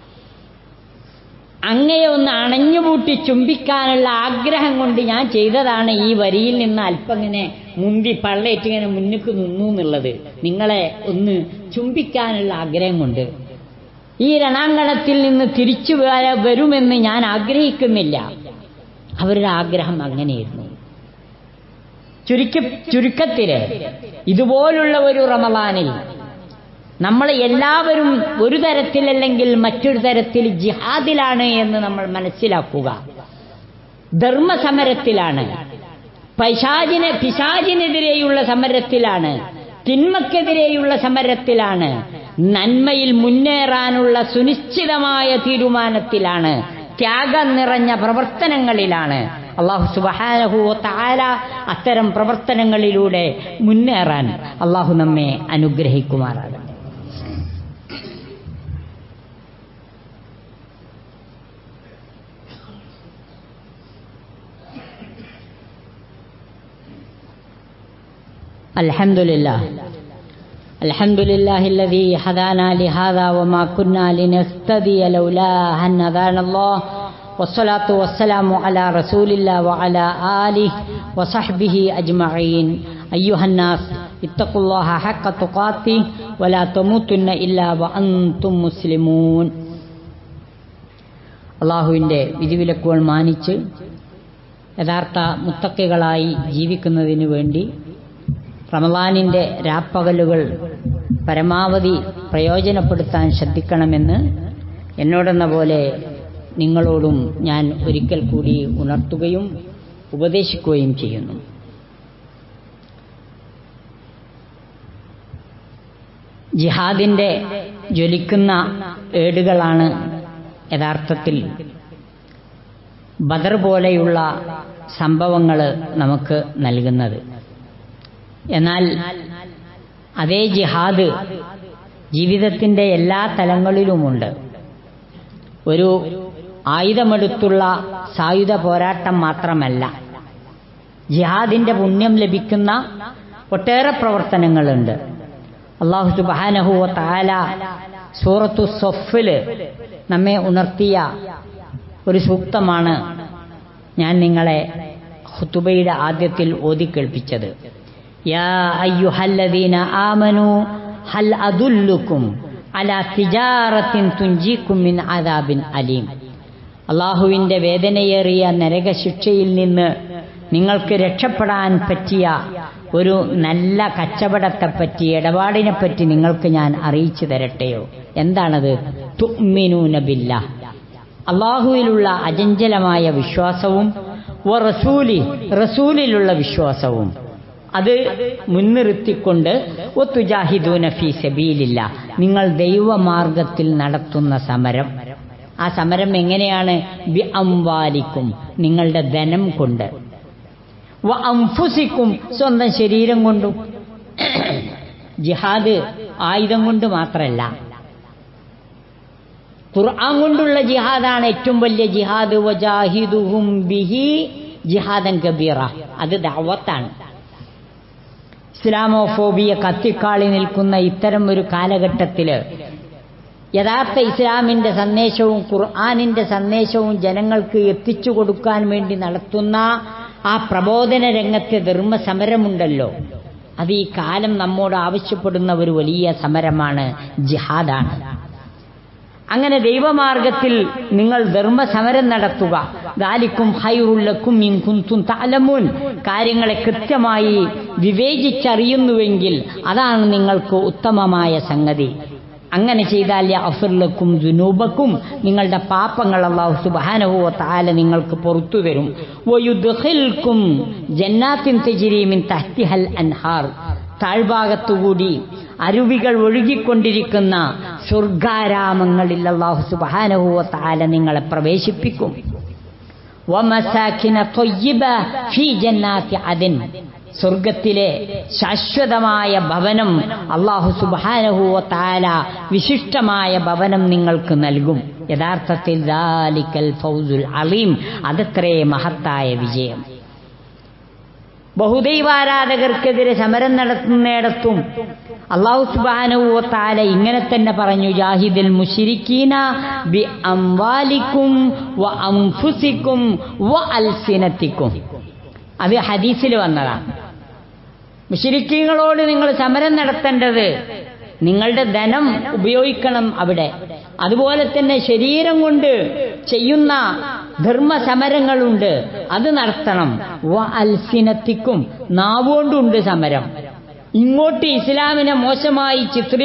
അങ്ങയെ ഒന്ന് അണഞ്ഞുപൂട്ടി ചുംബിക്കാനുള്ള ആഗ്രഹം കൊണ്ട് ഞാൻ ചെയ്തതാണ് ഈ വരിയിൽ നിന്ന് അല്പം ഇങ്ങനെ മുന്തി പള്ളേറ്റ് ഇങ്ങനെ മുന്നിക്ക് നിന്നു എന്നുള്ളത് നിങ്ങളെ ഒന്ന് ചുംബിക്കാനുള്ള ആഗ്രഹം കൊണ്ട് ഈ രണാങ്കണത്തിൽ നിന്ന് തിരിച്ചു വര- വരുമെന്ന് ഞാൻ ആഗ്രഹിക്കുന്നില്ല അവരുടെ ആഗ്രഹം അങ്ങനെയായിരുന്നു ചുരുക്കി ചുരുക്കത്തില് ഇതുപോലുള്ള ഒരു റമദാനിൽ നമ്മൾ എല്ലാവരും ഒരു തരത്തിലല്ലെങ്കിൽ മറ്റൊരു തരത്തിൽ ജിഹാദിലാണ് എന്ന് നമ്മൾ മനസ്സിലാക്കുക ധർമ്മസമരത്തിലാണ് പൈശാചിന് പിശാചിനെതിരെയുള്ള സമരത്തിലാണ് തിന്മക്കെതിരെയുള്ള സമരത്തിലാണ് നന്മയിൽ മുന്നേറാനുള്ള സുനിശ്ചിതമായ തീരുമാനത്തിലാണ് ത്യാഗം നിറഞ്ഞ പ്രവർത്തനങ്ങളിലാണ് അള്ളാഹു സുബഹാനഹു താല അത്തരം പ്രവർത്തനങ്ങളിലൂടെ മുന്നേറാൻ അള്ളാഹു നമ്മെ അനുഗ്രഹിക്കുമാറാകട്ടെ الحمد لله الحمد لله الذي هدانا لهذا وما كنا لنهتدي لولا أن هدانا الله والصلاة والسلام على رسول الله وعلى آله وصحبه أجمعين أيها الناس اتقوا الله حق تقاته ولا تموتن إلا وأنتم مسلمون അള്ളാഹുവിൻ്റെ വിധിവിലക്കുകൾ മാനിച്ച് യഥാർത്ഥ മുത്തക്കികളായി ജീവിക്കുന്നതിന് വേണ്ടി റമദാനിൻ്റെ രാപ്പകലുകൾ പരമാവധി പ്രയോജനപ്പെടുത്താൻ ശ്രദ്ധിക്കണമെന്ന് എന്നോടെന്ന പോലെ നിങ്ങളോടും ഞാൻ ഒരിക്കൽ കൂടി ഉണർത്തുകയും ഉപദേശിക്കുകയും ചെയ്യുന്നു ജിഹാദിൻ്റെ ജ്വലിക്കുന്ന ഏടുകളാണ് യഥാർത്ഥത്തിൽ ബദർ പോലെയുള്ള സംഭവങ്ങൾ നമുക്ക് നൽകുന്നത് എന്നാൽ അതേ ജിഹാദ് ജീവിതത്തിൻ്റെ എല്ലാ തലങ്ങളിലുമുണ്ട് ഒരു ആയുധമെടുത്തുള്ള സായുധ പോരാട്ടം മാത്രമല്ല ജിഹാദിന്റെ പുണ്യം ലഭിക്കുന്ന ഒട്ടേറെ പ്രവർത്തനങ്ങളുണ്ട് അള്ളാഹു സുബാനഹുവ താല സൂറത്തു സൊഫില് നമ്മെ ഉണർത്തിയ ഒരു സൂക്തമാണ് ഞാൻ നിങ്ങളെ ഹുത്തുബയുടെ ആദ്യത്തിൽ ഓതിക്കേൾപ്പിച്ചത് യാ അയ്യുഹല്ലദീന ആമനു ഹൽ അദുല്ലുക്കും അല തിജാറത്തിൻ തുഞ്ചിക്കും മിൻ ആദാബിൻ അലീം അള്ളാഹുവിൻ്റെ വേദനയേറിയ നരകശിക്ഷയിൽ നിന്ന് നിങ്ങൾക്ക് രക്ഷപ്പെടാൻ പറ്റിയ ഒരു നല്ല കച്ചവടത്തെപ്പറ്റി ഇടപാടിനെപ്പറ്റി നിങ്ങൾക്ക് ഞാൻ അറിയിച്ചു തരട്ടെയോ എന്താണത് തുമ്മിനൂനബില്ല അള്ളാഹുവിലുള്ള അചഞ്ചലമായ വിശ്വാസവും വ റസൂലി റസൂലിലുള്ള വിശ്വാസവും അത് മുൻനിർത്തിക്കൊണ്ട് ഒത്തുജാഹിദൂന ഫീ സബീലില്ല നിങ്ങൾ ദൈവമാർഗത്തിൽ നടത്തുന്ന സമരം ആ സമരം എങ്ങനെയാണ് ബി അംവാലിക്കും നിങ്ങളുടെ ധനം കൊണ്ട് വ അംഫുസിക്കും സ്വന്തം ശരീരം കൊണ്ടും ജിഹാദ് ആയുധം കൊണ്ട് മാത്രമല്ല ഖുർആൻ കൊണ്ടുള്ള ജിഹാദാണ് ഏറ്റവും വലിയ ജിഹാദ് വജാഹിദുഹും ബിഹി ജിഹാദൻ കബീറ അത് ദാവത്താണ് ഇസ്ലാമോഫോബിയ കത്തിക്കാളി നിൽക്കുന്ന ഇത്തരം ഒരു കാലഘട്ടത്തിൽ യഥാർത്ഥ ഇസ്ലാമിന്റെ സന്ദേശവും ഖുർആാനിന്റെ സന്ദേശവും ജനങ്ങൾക്ക് എത്തിച്ചു കൊടുക്കാൻ വേണ്ടി നടത്തുന്ന ആ പ്രബോധന രംഗത്തെ ധർമ്മസമരമുണ്ടല്ലോ അത് ഈ കാലം നമ്മോട് ആവശ്യപ്പെടുന്ന ഒരു വലിയ സമരമാണ് ജിഹാദാണ് അങ്ങനെ ദൈവമാർഗത്തിൽ നിങ്ങൾ ധർമ്മസമരം നടത്തുക ദാലിക്കും ഹൈറുല്ലക്കും ഇൻകുന്തും താലമൂൻ കാര്യങ്ങളെ കൃത്യമായി വിവേചിച്ചറിയുന്നുവെങ്കിൽ അതാണ് നിങ്ങൾക്ക് ഉത്തമമായ സംഗതി അങ്ങനെ ചെയ്താൽ അഫുർലക്കും ജുനൂബക്കും നിങ്ങളുടെ പാപങ്ങൾ അള്ളാഹു സുബാനഹുവ താല നിങ്ങൾക്ക് പുറത്തു തരും വയുദ്ഖിൽക്കും ജന്നാത്തിൻ തെജിരീമിൻ തഹ്തിഹൽ അൻഹാർ താഴ്ഭാഗത്തുകൂടി അരുവികൾ ഒഴുകിക്കൊണ്ടിരിക്കുന്ന സ്വർഗാരാമങ്ങളിൽ അള്ളാഹു സുബാനഹുവ താല നിങ്ങളെ പ്രവേശിപ്പിക്കും വമസാഖിന ത്വയ്യിബ ഫീ ജന്നാത്തി അദൻ സ്വർഗത്തിലെ ശാശ്വതമായ ഭവനം അള്ളാഹു സുബാനഹുവ താല വിശിഷ്ടമായ ഭവനം നിങ്ങൾക്ക് നൽകും യഥാർത്ഥത്തിൽ ദാലിക്കൽ ഫൗസുൽ അലീം അതത്രേ മഹത്തായ വിജയം ബഹുദൈവാരാധകർക്കെതിരെ സമരം നടത്തുന്നിടത്തും അള്ളാഹു സുബാനുവ താല ഇങ്ങനെ തന്നെ പറഞ്ഞു ജാഹിദിൽ മുഷിരിക്കീന ബി അംവാലിക്കും വ അംഫുസിക്കും വ അൽസിനത്തിക്കും അത് ഹദീസിൽ വന്നതാണ് മുഷിരിക്കീങ്ങളോട് നിങ്ങൾ സമരം നടത്തേണ്ടത് നിങ്ങളുടെ ധനം ഉപയോഗിക്കണം അവിടെ അതുപോലെ തന്നെ ശരീരം കൊണ്ട് ചെയ്യുന്ന ധർമ്മസമരങ്ങളുണ്ട് അത് നടത്തണം വ അൽസിനത്തിക്കും നാവുകൊണ്ടുണ്ട് സമരം ഇങ്ങോട്ട് ഇസ്ലാമിനെ മോശമായി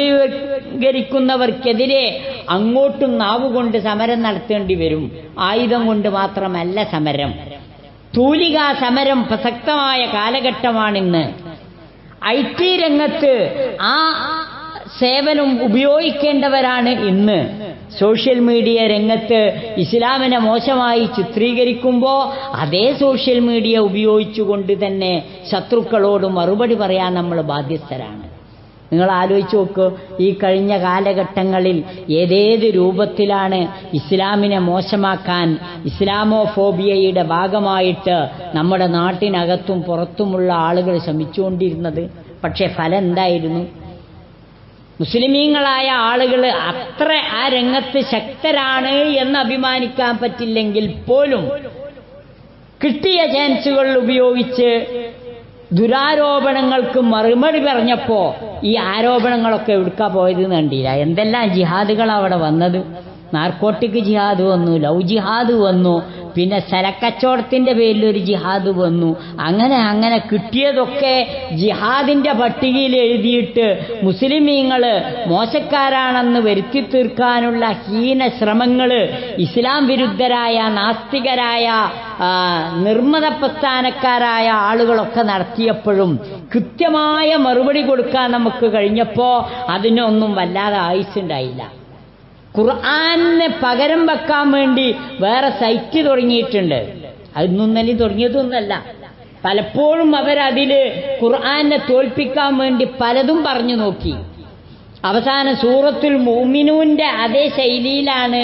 ചിത്രീകരിക്കുന്നവർക്കെതിരെ അങ്ങോട്ടും നാവുകൊണ്ട് സമരം നടത്തേണ്ടി വരും ആയുധം കൊണ്ട് മാത്രമല്ല സമരം തൂലികാ സമരം പ്രസക്തമായ കാലഘട്ടമാണിന്ന് ഐ ടി രംഗത്ത് ആ സേവനം ഉപയോഗിക്കേണ്ടവരാണ് ഇന്ന് സോഷ്യൽ മീഡിയ രംഗത്ത് ഇസ്ലാമിനെ മോശമായി ചിത്രീകരിക്കുമ്പോൾ അതേ സോഷ്യൽ മീഡിയ ഉപയോഗിച്ചുകൊണ്ട് തന്നെ ശത്രുക്കളോട് മറുപടി പറയാൻ നമ്മൾ ബാധ്യസ്ഥരാണ് നിങ്ങൾ ആലോചിച്ച് നോക്കൂ ഈ കഴിഞ്ഞ കാലഘട്ടങ്ങളിൽ ഏതേത് രൂപത്തിലാണ് ഇസ്ലാമിനെ മോശമാക്കാൻ ഇസ്ലാമോഫോബിയയുടെ ഭാഗമായിട്ട് നമ്മുടെ നാട്ടിനകത്തും പുറത്തുമുള്ള ആളുകൾ ശ്രമിച്ചുകൊണ്ടിരുന്നത് പക്ഷേ ഫലം എന്തായിരുന്നു മുസ്ലിമീങ്ങളായ ആളുകൾ അത്ര ആ രംഗത്ത് ശക്തരാണ് എന്ന് അഭിമാനിക്കാൻ പറ്റില്ലെങ്കിൽ പോലും കിട്ടിയ ചാൻസുകൾ ഉപയോഗിച്ച് ദുരാരോപണങ്ങൾക്ക് മറുപടി പറഞ്ഞപ്പോ ഈ ആരോപണങ്ങളൊക്കെ എവിടുക്കാ പോയത് കണ്ടില്ല എന്തെല്ലാം ജിഹാദുകൾ അവിടെ വന്നത് നാർക്കോട്ടിക് ജിഹാദ് വന്നു ലവ് ജിഹാദ് വന്നു പിന്നെ സ്ഥലക്കച്ചവടത്തിന്റെ പേരിൽ ഒരു ജിഹാദ് വന്നു അങ്ങനെ അങ്ങനെ കിട്ടിയതൊക്കെ ജിഹാദിന്റെ പട്ടികയിൽ എഴുതിയിട്ട് മുസ്ലിമീങ്ങള് മോശക്കാരാണെന്ന് വരുത്തി തീർക്കാനുള്ള ഹീന ശ്രമങ്ങള് ഇസ്ലാം വിരുദ്ധരായ നാസ്തികരായ ആ, നിർമ്മത പ്രസ്ഥാനക്കാരായ ആളുകളൊക്കെ നടത്തിയപ്പോഴും കൃത്യമായ മറുപടി കൊടുക്കാൻ നമുക്ക് കഴിഞ്ഞപ്പോ അതിനൊന്നും വല്ലാതെ ആയുസ്സുണ്ടായില്ല ഖുർആാനിനെ പകരം വെക്കാൻ വേണ്ടി വേറെ സൈറ്റ് തുടങ്ങിയിട്ടുണ്ട് അതൊന്നും തന്നെ തുടങ്ങിയതൊന്നല്ല പലപ്പോഴും അവരതില് ഖുർആാനെ തോൽപ്പിക്കാൻ വേണ്ടി പലതും പറഞ്ഞു നോക്കി അവസാന സൂറത്തുൽ മോമിനൂന്റെ അതേ ശൈലിയിലാണ്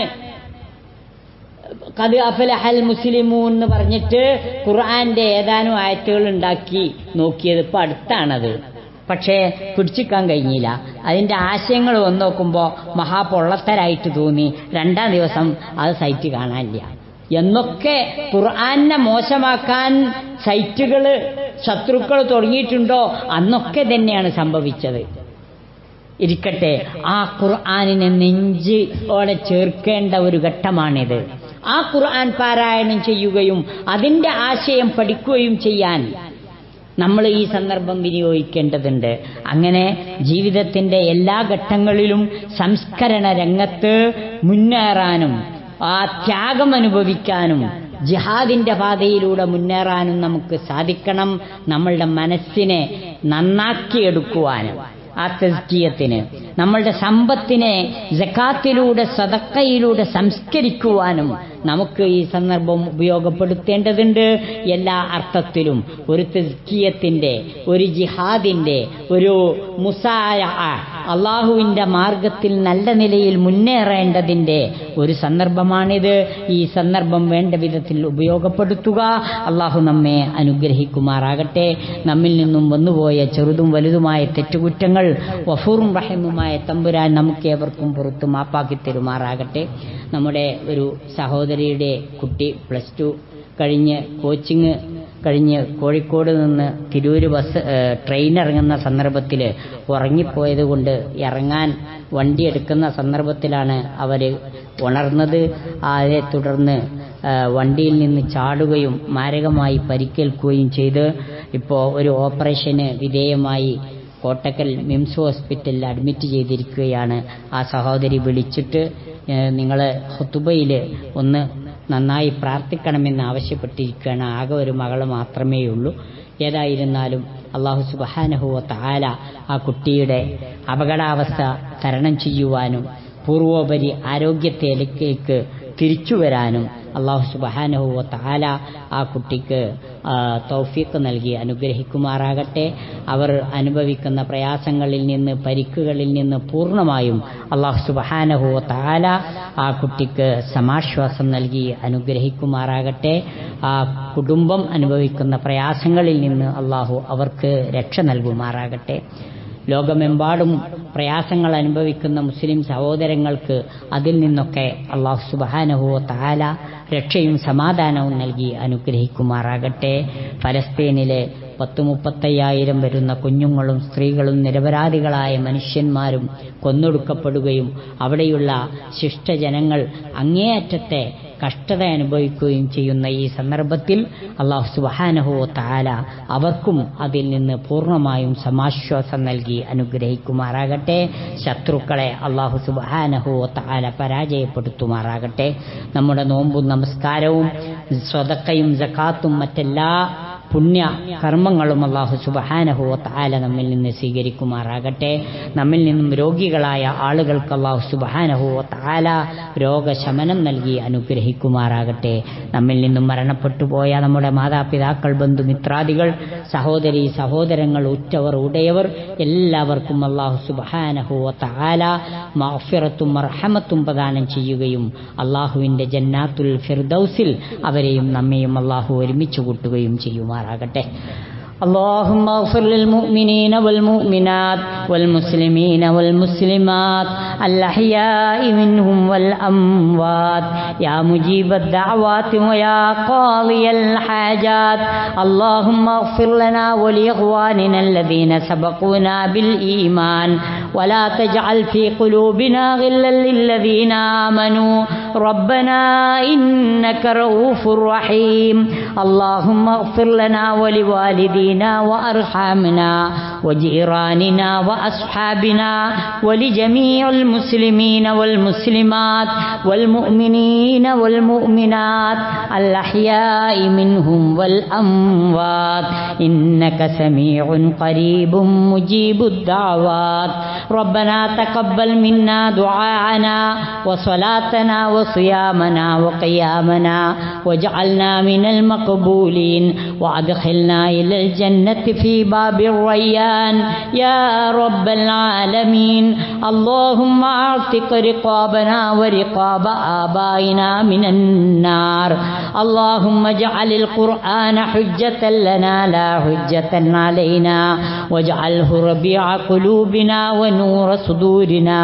കത് അഫലഹൽ മുസ്ലിമൂൻ എന്ന് പറഞ്ഞിട്ട് ഖുർആന്റെ ഏതാനും ആയത്തുകൾ ഉണ്ടാക്കി നോക്കിയത് ഇപ്പൊ അടുത്താണത് പക്ഷേ പിടിച്ചിക്കാൻ കഴിഞ്ഞില്ല അതിന്റെ ആശയങ്ങൾ വന്ന് നോക്കുമ്പോൾ മഹാപൊള്ളത്തരായിട്ട് തോന്നി രണ്ടാം ദിവസം അത് സൈറ്റ് കാണാനില്ല എന്നൊക്കെ ഖുർആനെ മോശമാക്കാൻ സൈറ്റുകൾ ശത്രുക്കൾ തുടങ്ങിയിട്ടുണ്ടോ അന്നൊക്കെ തന്നെയാണ് സംഭവിച്ചത് ഇരിക്കട്ടെ ആ ഖുർആാനിനെ നെഞ്ചോടെ ചേർക്കേണ്ട ഒരു ഘട്ടമാണിത് ആ ഖുർആൻ പാരായണം ചെയ്യുകയും അതിന്റെ ആശയം പഠിക്കുകയും ചെയ്യാൻ നമ്മൾ ഈ സന്ദർഭം വിനിയോഗിക്കേണ്ടതുണ്ട് അങ്ങനെ ജീവിതത്തിന്റെ എല്ലാ ഘട്ടങ്ങളിലും സംസ്കരണ രംഗത്ത് മുന്നേറാനും ആ ത്യാഗം അനുഭവിക്കാനും ജിഹാദിന്റെ പാതയിലൂടെ മുന്നേറാനും നമുക്ക് സാധിക്കണം നമ്മളുടെ മനസ്സിനെ നന്നാക്കിയെടുക്കുവാനും ആ തെസ്കിയത്തിന് നമ്മളുടെ സമ്പത്തിനെ ജക്കാത്തിലൂടെ സതക്കയിലൂടെ സംസ്കരിക്കുവാനും നമുക്ക് ഈ സന്ദർഭം ഉപയോഗപ്പെടുത്തേണ്ടതുണ്ട് എല്ലാ അർത്ഥത്തിലും ഒരു തെസ്കിയത്തിന്റെ ഒരു ജിഹാദിന്റെ ഒരു മുസായ അള്ളാഹുവിന്റെ മാർഗത്തിൽ നല്ല നിലയിൽ മുന്നേറേണ്ടതിന്റെ ഒരു സന്ദർഭമാണിത് ഈ സന്ദർഭം വേണ്ട വിധത്തിൽ ഉപയോഗപ്പെടുത്തുക അള്ളാഹു നമ്മെ അനുഗ്രഹിക്കുമാറാകട്ടെ നമ്മിൽ നിന്നും വന്നുപോയ ചെറുതും വലുതുമായ തെറ്റുകുറ്റങ്ങൾ വഫൂറും റഹിമുമായ തമ്പുരാൻ നമുക്ക് ഏവർക്കും പുറത്തു മാപ്പാക്കി തരുമാറാകട്ടെ നമ്മുടെ ഒരു സഹോദരിയുടെ കുട്ടി പ്ലസ് ടു കഴിഞ്ഞ് കോച്ചിങ് കഴിഞ്ഞ് കോഴിക്കോട് നിന്ന് തിരൂര് ബസ് ഏഹ്, ട്രെയിൻ ഇറങ്ങുന്ന സന്ദർഭത്തിൽ ഉറങ്ങിപ്പോയത് കൊണ്ട് ഇറങ്ങാൻ വണ്ടി എടുക്കുന്ന സന്ദർഭത്തിലാണ് അവർ ഉണർന്നത് അതേ തുടർന്ന് ഏഹ്, വണ്ടിയിൽ നിന്ന് ചാടുകയും മാരകമായി പരിക്കേൽക്കുകയും ചെയ്ത് ഇപ്പോൾ ഒരു ഓപ്പറേഷന് വിധേയമായി കോട്ടക്കൽ മിംസ് ഹോസ്പിറ്റലിൽ അഡ്മിറ്റ് ചെയ്തിരിക്കുകയാണ് ആ സഹോദരി വിളിച്ചിട്ട് നിങ്ങൾ ഹുത്തുബയിൽ ഒന്ന് നന്നായി പ്രാർത്ഥിക്കണമെന്ന് ആവശ്യപ്പെട്ടിരിക്കുകയാണ് ആകെ ഒരു മകൾ മാത്രമേ ഉള്ളൂ ഏതായിരുന്നാലും അള്ളാഹു സുബഹാനഹുവ താല ആ കുട്ടിയുടെ അപകടാവസ്ഥ തരണം ചെയ്യുവാനും പൂർവോപരി ആരോഗ്യത്തിലേക്ക് തിരിച്ചു വരാനും അള്ളാഹു സുബഹാനഹുവ താല ആ കുട്ടിക്ക് ആ, തൗഫീഖ് നൽകി അനുഗ്രഹിക്കുമാറാകട്ടെ അവർ അനുഭവിക്കുന്ന പ്രയാസങ്ങളിൽ നിന്ന് പരിക്കുകളിൽ നിന്ന് പൂർണ്ണമായും അള്ളാഹു സുബഹാനഹുവ താല ആ കുട്ടിക്ക് സമാശ്വാസം നൽകി അനുഗ്രഹിക്കുമാറാകട്ടെ ആ കുടുംബം അനുഭവിക്കുന്ന പ്രയാസങ്ങളിൽ നിന്ന് അള്ളാഹു അവർക്ക് രക്ഷ നൽകുമാറാകട്ടെ ലോകമെമ്പാടും പ്രയാസങ്ങൾ അനുഭവിക്കുന്ന മുസ്ലിം സഹോദരങ്ങൾക്ക് അതിൽ നിന്നൊക്കെ അള്ളാഹു സുബാനഹുവ താല രക്ഷയും സമാധാനവും നൽകി അനുഗ്രഹിക്കുമാറാകട്ടെ ഫലസ്തീനിലെ പത്ത് മുപ്പത്തയ്യായിരം വരുന്ന കുഞ്ഞുങ്ങളും സ്ത്രീകളും നിരപരാധികളായ മനുഷ്യന്മാരും കൊന്നൊടുക്കപ്പെടുകയും അവിടെയുള്ള ശിഷ്ടജനങ്ങൾ അങ്ങേയറ്റത്തെ കഷ്ടത അനുഭവിക്കുകയും ചെയ്യുന്ന ഈ സന്ദർഭത്തിൽ അള്ളാഹു സുബാനഹോ താല അവർക്കും അതിൽ നിന്ന് പൂർണ്ണമായും സമാശ്വാസം നൽകി അനുഗ്രഹിക്കുമാറാകട്ടെ ശത്രുക്കളെ അള്ളാഹു സുബാനഹോ താല പരാജയപ്പെടുത്തുമാറാകട്ടെ നമ്മുടെ നോമ്പും നമസ്കാരവും സ്വതക്കയും ജക്കാത്തും മറ്റെല്ലാ പുണ്യ കർമ്മങ്ങളും അള്ളാഹു സുബഹാനഹു താല നമ്മിൽ നിന്ന് സ്വീകരിക്കുമാറാകട്ടെ നമ്മിൽ നിന്നും രോഗികളായ ആളുകൾക്ക് അള്ളാഹു സുബഹാനഹു താല രോഗശമനം നൽകി അനുഗ്രഹിക്കുമാറാകട്ടെ നമ്മിൽ നിന്നും മരണപ്പെട്ടു പോയ നമ്മുടെ മാതാപിതാക്കൾ ബന്ധുമിത്രാദികൾ സഹോദരി സഹോദരങ്ങൾ ഉറ്റവർ ഉടയവർ എല്ലാവർക്കും അള്ളാഹു സുബഹാനഹു താല മാഫിറത്തും മർഹമത്തും പ്രദാനം ചെയ്യുകയും അള്ളാഹുവിൻ്റെ ജന്നാത്തുൽ ഫിർദൌസിൽ അവരെയും നമ്മയും അള്ളാഹു ഒരുമിച്ച് കൂട്ടുകയും ചെയ്യുമാറാകട്ടെ اللهم اغفر للمؤمنين والمؤمنات والمسلمين والمسلمات الأحياء منهم والأموات يا مجيب الدعوات ويا قاضي الحاجات اللهم اغفر لنا ولإخواننا الذين سبقونا بالإيمان ولا تجعل في قلوبنا غلا للذين آمنوا ربنا إنك رؤوف رحيم اللهم اغفر لنا ولوالدينا وأرحامنا وجيراننا وأصحابنا ولجميع المسلمين والمسلمات والمؤمنين والمؤمنات الأحياء منهم والأموات إنك سميع قريب مجيب الدعوات ربنا تقبل منا دعاءنا وصلاتنا وصيامنا وقيامنا واجعلنا من المقبولين وادخلنا إلى الجنة في باب الريان يا رب العالمين اللهم اعتق رقابنا ورقاب آبائنا من النار اللهم اجعل القرآن حجة لنا لا حجة علينا واجعله ربيع قلوبنا ونور صدورنا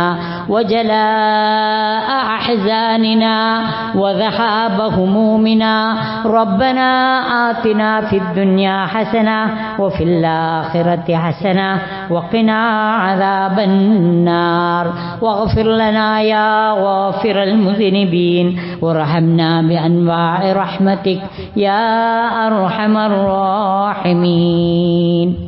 وجلاء أحزاننا وذهاب همومنا ربنا آتنا في الدنيا حسنة وفي الآخرة حسنة وقنا عذاب النار واغفر لنا يا غافر المذنبين وارحمنا بأنواع رحمتك يا أرحم الراحمين